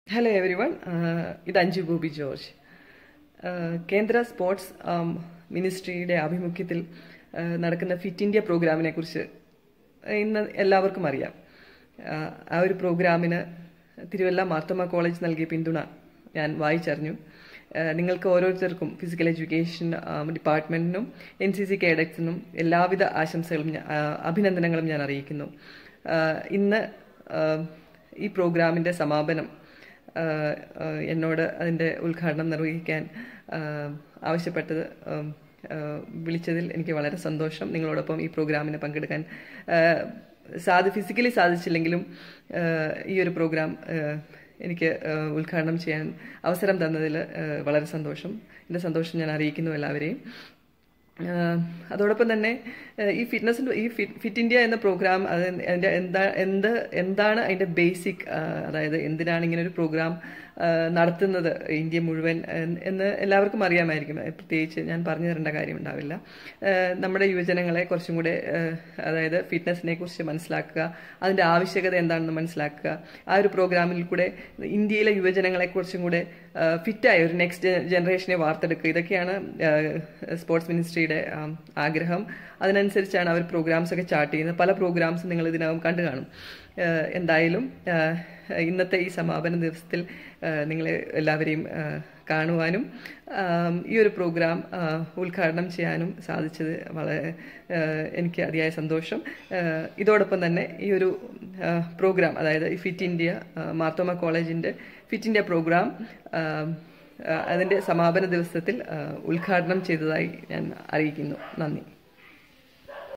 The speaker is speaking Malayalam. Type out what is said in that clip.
ഹലോ എവരി വൺ ഇത് അഞ്ജു ഗോപി ജോർജ് ആഹ് കേന്ദ്ര സ്പോർട്സ് ആം, മിനിസ്ട്രിയുടെ ആഭിമുഖ്യത്തിൽ ആഹ് നടക്കുന്ന ഫിറ്റ് ഇന്ത്യ പ്രോഗ്രാമിനെ കുറിച്ച് ഇന്ന് എല്ലാവർക്കും അറിയാം ആഹ് ആ ഒരു പ്രോഗ്രാമിന് തിരുവല്ല മാർത്തമ്മ കോളേജ് നൽകിയ പിന്തുണ ഞാൻ വായിച്ചറിഞ്ഞു ആഹ് നിങ്ങൾക്ക് ഓരോരുത്തർക്കും ഫിസിക്കൽ എഡ്യൂക്കേഷൻ ആം, ഡിപ്പാർട്ട്മെന്റിനും എൻ സി സി കേഡറ്റ്സിനും എല്ലാവിധ ആശംസകളും ഞാൻ- ആഹ് അഭിനന്ദനങ്ങളും ഞാൻ അറിയിക്കുന്നു ആഹ് ഇന്ന് ആഹ് ഈ പ്രോഗ്രാമിന്റെ സമാപനം ആഹ് ആഹ് എന്നോട് അതിൻ്റെ ഉദ്ഘാടനം നിർവഹിക്കാൻ ആഹ് ആവശ്യപ്പെട്ടത് ആം, ആഹ് വിളിച്ചതിൽ എനിക്ക് വളരെ സന്തോഷം നിങ്ങളോടൊപ്പം ഈ പ്രോഗ്രാമിന് പങ്കെടുക്കാൻ ആഹ് സാധി ഫിസിക്കലി സാധിച്ചില്ലെങ്കിലും ആഹ് ഈ ഒരു പ്രോഗ്രാം ആഹ് എനിക്ക് ആഹ് ഉദ്ഘാടനം ചെയ്യാൻ അവസരം തന്നതിൽ ആഹ് വളരെ സന്തോഷം എൻ്റെ സന്തോഷം ഞാൻ അറിയിക്കുന്നു എല്ലാവരെയും ആഹ് അതോടൊപ്പം തന്നെ ആഹ് ഈ ഫിറ്റ്നസിൻ്റെ ഈ ഫിറ്റ് ഫിറ്റ് ഇന്ത്യ എന്ന പ്രോഗ്രാം അത് അതിൻ്റെ എന്താ എന്ത് എന്താണ് അതിൻ്റെ ബേസിക് അതായത് എന്തിനാണ് ഇങ്ങനെ ഒരു പ്രോഗ്രാം ആഹ് നടത്തുന്നത് ഇന്ത്യ മുഴുവൻ എന്ന് എന്ന് എല്ലാവർക്കും അറിയാമായിരിക്കും അത് പ്രത്യേകിച്ച് ഞാൻ പറഞ്ഞു തരേണ്ട കാര്യം ഉണ്ടാവില്ല ആഹ് നമ്മുടെ യുവജനങ്ങളെ കുറച്ചും കൂടെ ആഹ് അതായത് ഫിറ്റ്നസിനെ കുറിച്ച് മനസ്സിലാക്കുക അതിൻ്റെ ആവശ്യകത എന്താണെന്ന് മനസ്സിലാക്കുക ആ ഒരു പ്രോഗ്രാമിൽ കൂടെ ഇന്ത്യയിലെ യുവജനങ്ങളെ കുറച്ചും കൂടെ ഫിറ്റായ ഒരു നെക്സ്റ്റ് ജനറേഷനെ വാർത്തെടുക്കുക ഇതൊക്കെയാണ് സ്പോർട്സ് മിനിസ്ട്രിയുടെ ആം, ആഗ്രഹം അതിനനുസരിച്ചാണ് അവർ പ്രോഗ്രാംസ് ഒക്കെ ചാർട്ട് ചെയ്യുന്നത് പല പ്രോഗ്രാംസും നിങ്ങൾ ഇതിനകം കണ്ടു കാണും ഏഹ് എന്തായാലും ഏഹ് ഇന്നത്തെ ഈ സമാപന ദിവസത്തിൽ ഏഹ് നിങ്ങളെ എല്ലാവരെയും ഏഹ് കാണുവാനും ആം, ഈ ഒരു പ്രോഗ്രാം ആഹ് ഉദ്ഘാടനം ചെയ്യാനും സാധിച്ചത് വളരെ ഏഹ് എനിക്ക് അതിയായ സന്തോഷം ഏഹ് ഇതോടൊപ്പം തന്നെ ഈ ഒരു ആഹ് പ്രോഗ്രാം അതായത് ഈ ഫിറ്റ് ഇന്ത്യ ആഹ് മാർത്തോമ കോളേജിൻ്റെ ഫിറ്റ് ഇന്ത്യ പ്രോഗ്രാം ആം, ആഹ് അതിൻ്റെ സമാപന ദിവസത്തിൽ ആഹ് ഉദ്ഘാടനം ചെയ്തതായി ഞാൻ അറിയിക്കുന്നു നന്ദി